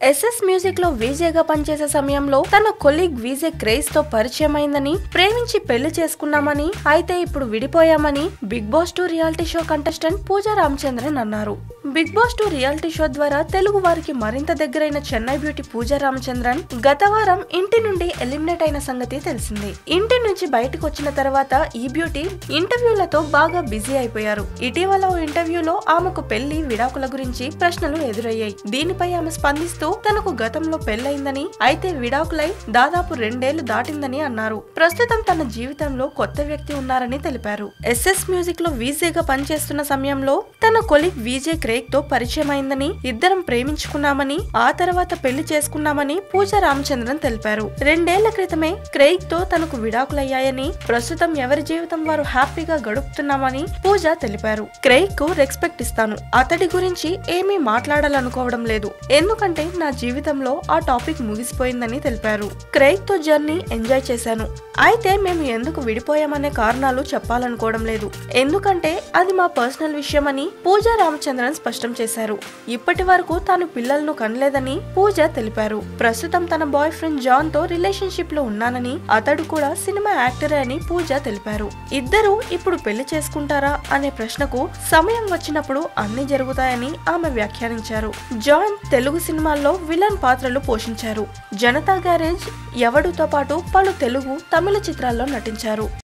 SS music లో వీజేగా పనిచేసే సమయంలో తన కొలీగ్ వీజే క్రేజ్ తో పరిచయం అయిందని ప్రేమించి పెళ్లి చేసుకున్నామని అయితే ఇప్పుడు విడిపోయామని Bigg Boss two reality show contestant Pooja Ramachandran అన్నారు Bigg Boss two reality show ద్వారా తెలుగు వారికి మరింత దగ్గరైన చెన్నై బ్యూటీ పూజా రామచంద్రన్ గత వారం ఇంటి నుండి ఎలిమినేట్ అయిన సంగతి తెలిసింది ఇంటి నుంచి బయటకు వచ్చిన తర్వాత ఈ బ్యూటీ ఇంటర్వ్యూలతో బాగా బిజీ అయిపోయారు ఇటీవల ఓ ఇంటర్వ్యూలో ఆమెకు పెళ్లి విడాకుల గురించి ప్రశ్నలు ఎదురయ్యాయి దీనిపై ఆమె స్పందిస్తూ తనకు గతంలో పెళ్లైందని అయితే విడాకులై దాదాపు రెండేళ్లు దాటిందని అన్నారు ప్రస్తుతం తన జీవితంలో కొత్త వ్యక్తి ఉన్నారని తెలిపారు ఎస్ఎస్ మ్యూజిక్ లో వీజేగా పనిచేస్తున్న సమయంలో తన కొలిగ్ వీజే క్రేగ్ తో పరిచయం అయిందని ఇద్దరం ప్రేమించుకున్నామని ఆ తర్వాత పెళ్లి చేసుకున్నామని పూజ రామచంద్రన్ తెలిపారు రెండేళ్ల క్రితమే క్రేగ్ తో తనకు విడాకులయ్యాయని ప్రస్తుతం ఎవరి జీవితం వారు హ్యాపీగా గడుపుతున్నామని పూజ తెలిపారు క్రేగ్ కు రెస్పెక్ట్ ఇస్తాను అతడి గురించి ఏమీ మాట్లాడాలనుకోవడం లేదు ఎందుకంటే నా జీవితంలో ఆ టాపిక్ ముగిసిపోయిందని తెలిపారు క్రేగ్ తో జర్నీ ఎంజాయ్ చేశాను అయితే మేము ఎందుకు విడిపోయామనే కారణాలు చెప్పాలనుకోవడం లేదు ఎందుకంటే అది మా పర్సనల్ విషయమని పూజ రామచంద్రన్ స్పష్టం చేశారు ఇప్పటి వరకు తాను పిల్లలను కనలేదని పూజ తెలిపారు ప్రస్తుతం తన బాయ్ ఫ్రెండ్ జాన్ తో రిలేషన్షిప్ లో ఉన్నానని అతడు కూడా సినిమా యాక్టరే అని పూజ తెలిపారు ఇద్దరు ఇప్పుడు పెళ్లి చేసుకుంటారా అనే ప్రశ్నకు సమయం వచ్చినప్పుడు అన్ని జరుగుతాయని ఆమె వ్యాఖ్యానించారు జాన్ తెలుగు సినిమాల్లో విలన్ పాత్రలు పోషించారు జనతా గ్యారేజ్ ఎవడుతో పాటు పలు తెలుగు తమిళ చిత్రాల్లో నటించారు